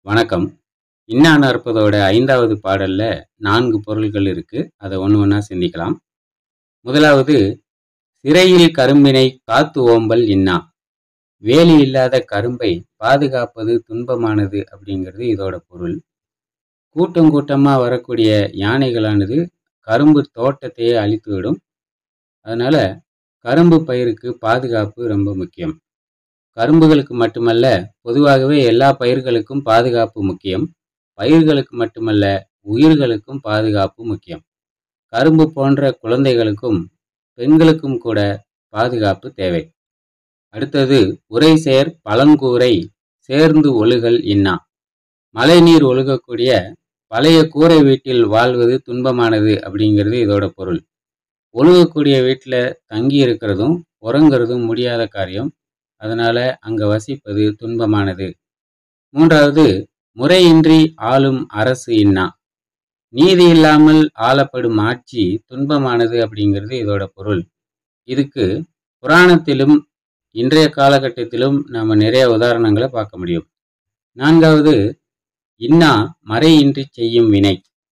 வணக்கம் இன்னா நற்பதோட ஐந்தாவது பாடல்ல நான்கு பொருள்கள் இருக்கு அதை ஒன்று ஒன்றா சிந்திக்கலாம் முதலாவது சிறையில் கரும்பினை காத்து ஓம்பல் இன்னா வேலி இல்லாத கரும்பை பாதுகாப்பது துன்பமானது அப்படிங்கிறது இதோட பொருள் கூட்டம் கூட்டமாக வரக்கூடிய யானைகளானது கரும்பு தோட்டத்தையே அழித்துவிடும் அதனால கரும்பு பயிருக்கு பாதுகாப்பு ரொம்ப முக்கியம் கரும்புகளுக்கு மட்டுமல்ல பொதுவாகவே எல்லா பயிர்களுக்கும் பாதுகாப்பு முக்கியம் பயிர்களுக்கு மட்டுமல்ல உயிர்களுக்கும் பாதுகாப்பு முக்கியம் கரும்பு போன்ற குழந்தைகளுக்கும் பெண்களுக்கும் கூட பாதுகாப்பு தேவை அடுத்தது உரை சேர் பழங்கூரை சேர்ந்து ஒழுகல் இன்னா மழைநீர் ஒழுகக்கூடிய பழைய கூரை வீட்டில் வாழ்வது துன்பமானது அப்படிங்கிறது இதோட பொருள் ஒழுகக்கூடிய வீட்டில் தங்கி இருக்கிறதும் உறங்குறதும் முடியாத காரியம் அதனால அங்க வசிப்பது துன்பமானது மூன்றாவது முறையின்றி ஆளும் அரசு இன்னா நீதி இல்லாமல் ஆளப்படும் ஆட்சி துன்பமானது அப்படிங்கிறது இதோட பொருள் இதுக்கு புராணத்திலும் இன்றைய காலகட்டத்திலும் நாம் நிறைய உதாரணங்களை பார்க்க முடியும் நான்காவது இன்னா மறையின்றி செய்யும் வினை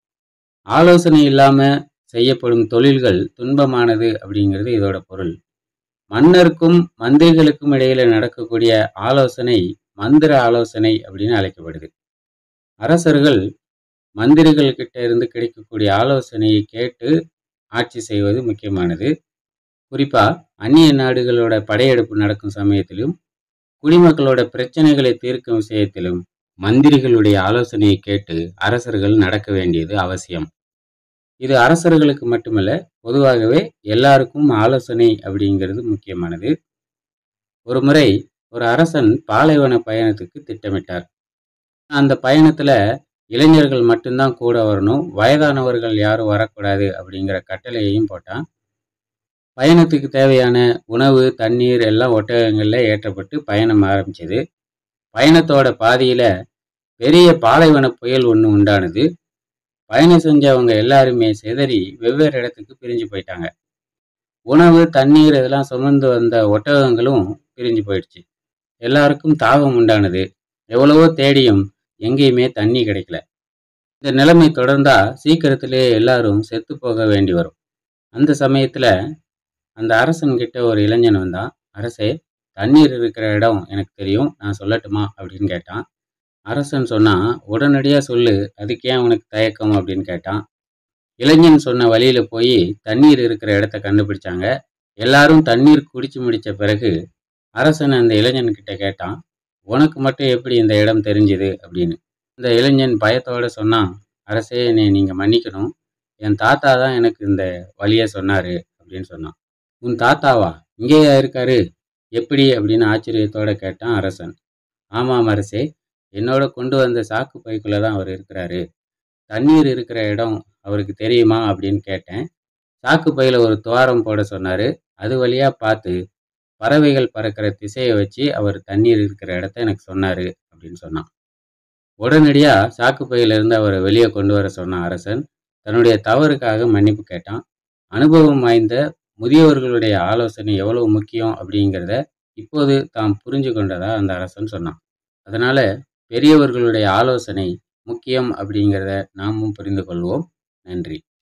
ஆலோசனை இல்லாம செய்யப்படும் தொழில்கள் துன்பமானது அப்படிங்கிறது இதோட பொருள் மன்னருக்கும் மந்திரிகளுக்கும் இடையில நடக்கக்கூடிய ஆலோசனை மந்திர ஆலோசனை அப்படின்னு அழைக்கப்படுது அரசர்கள் மந்திரிகள் கிட்ட இருந்து கிடைக்கக்கூடிய ஆலோசனையை கேட்டு ஆட்சி செய்வது முக்கியமானது குறிப்பா அந்நிய நாடுகளோட படையெடுப்பு நடக்கும் சமயத்திலும் குடிமக்களோட பிரச்சனைகளை தீர்க்கும் விஷயத்திலும் மந்திரிகளுடைய ஆலோசனையை கேட்டு அரசர்கள் நடக்க வேண்டியது அவசியம் இது அரசர்களுக்கு மட்டுமல்ல பொதுவாகவே எல்லாருக்கும் ஆலோசனை அப்படிங்கிறது முக்கியமானது ஒரு முறை ஒரு அரசன் பாலைவன பயணத்துக்கு திட்டமிட்டார் அந்த பயணத்துல இளைஞர்கள் மட்டும்தான் கூட வரணும் வயதானவர்கள் யாரும் வரக்கூடாது அப்படிங்கிற கட்டளையையும் போட்டான் பயணத்துக்கு தேவையான உணவு தண்ணீர் எல்லாம் ஒட்டகங்கள்ல ஏற்றப்பட்டு பயணம் ஆரம்பிச்சது பயணத்தோட பாதியில பெரிய பாலைவன புயல் ஒன்று உண்டானது பயணம் செஞ்சவங்க எல்லாருமே சிதறி வெவ்வேறு இடத்துக்கு பிரிஞ்சு போயிட்டாங்க உணவு தண்ணீர் இதெல்லாம் சுமந்து வந்த ஒட்டகங்களும் பிரிஞ்சு போயிடுச்சு எல்லாருக்கும் தாகம் உண்டானது எவ்வளவோ தேடியும் எங்கேயுமே தண்ணி கிடைக்கல இந்த நிலைமை தொடர்ந்தா சீக்கிரத்திலே எல்லாரும் செத்து போக வேண்டி வரும் அந்த சமயத்துல அந்த அரசன் கிட்ட ஒரு இளைஞன் வந்தான் அரசே தண்ணீர் இருக்கிற இடம் எனக்கு தெரியும் நான் சொல்லட்டுமா அப்படின்னு கேட்டான் அரசன் சொன்னான் உடனடியாக சொல்லு அதுக்கு ஏன் உனக்கு தயக்கம் அப்படின்னு கேட்டான் இளைஞன் சொன்ன வழியில போய் தண்ணீர் இருக்கிற இடத்த கண்டுபிடிச்சாங்க எல்லாரும் தண்ணீர் குடிச்சு முடிச்ச பிறகு அரசன் அந்த இளைஞன் கிட்ட கேட்டான் உனக்கு மட்டும் எப்படி இந்த இடம் தெரிஞ்சுது அப்படின்னு இந்த இளைஞன் பயத்தோட சொன்னான் அரசே என்னை நீங்க மன்னிக்கணும் என் தாத்தா தான் எனக்கு இந்த வழியை சொன்னாரு அப்படின்னு சொன்னான் உன் தாத்தாவா இங்கேயா இருக்காரு எப்படி அப்படின்னு ஆச்சரியத்தோட கேட்டான் அரசன் ஆமாம் அரசே என்னோட கொண்டு வந்த சாக்கு பைக்குள்ள தான் அவர் இருக்கிறாரு தண்ணீர் இருக்கிற இடம் அவருக்கு தெரியுமா அப்படின்னு கேட்டேன் சாக்கு பையில ஒரு துவாரம் போட சொன்னாரு அது வழியா பார்த்து பறவைகள் பறக்கிற திசையை வச்சு அவர் தண்ணீர் இருக்கிற இடத்த எனக்கு சொன்னாரு அப்படின்னு சொன்னான் உடனடியா சாக்கு பையில இருந்து அவரை வெளியே கொண்டு வர சொன்ன அரசன் தன்னுடைய தவறுக்காக மன்னிப்பு கேட்டான் அனுபவம் வாய்ந்த முதியவர்களுடைய ஆலோசனை எவ்வளவு முக்கியம் அப்படிங்கிறத இப்போது தாம் புரிஞ்சு கொண்டதா அந்த அரசன் சொன்னான் அதனால பெரியவர்களுடைய ஆலோசனை முக்கியம் அப்படிங்கிறத நாமும் புரிந்து கொள்வோம் நன்றி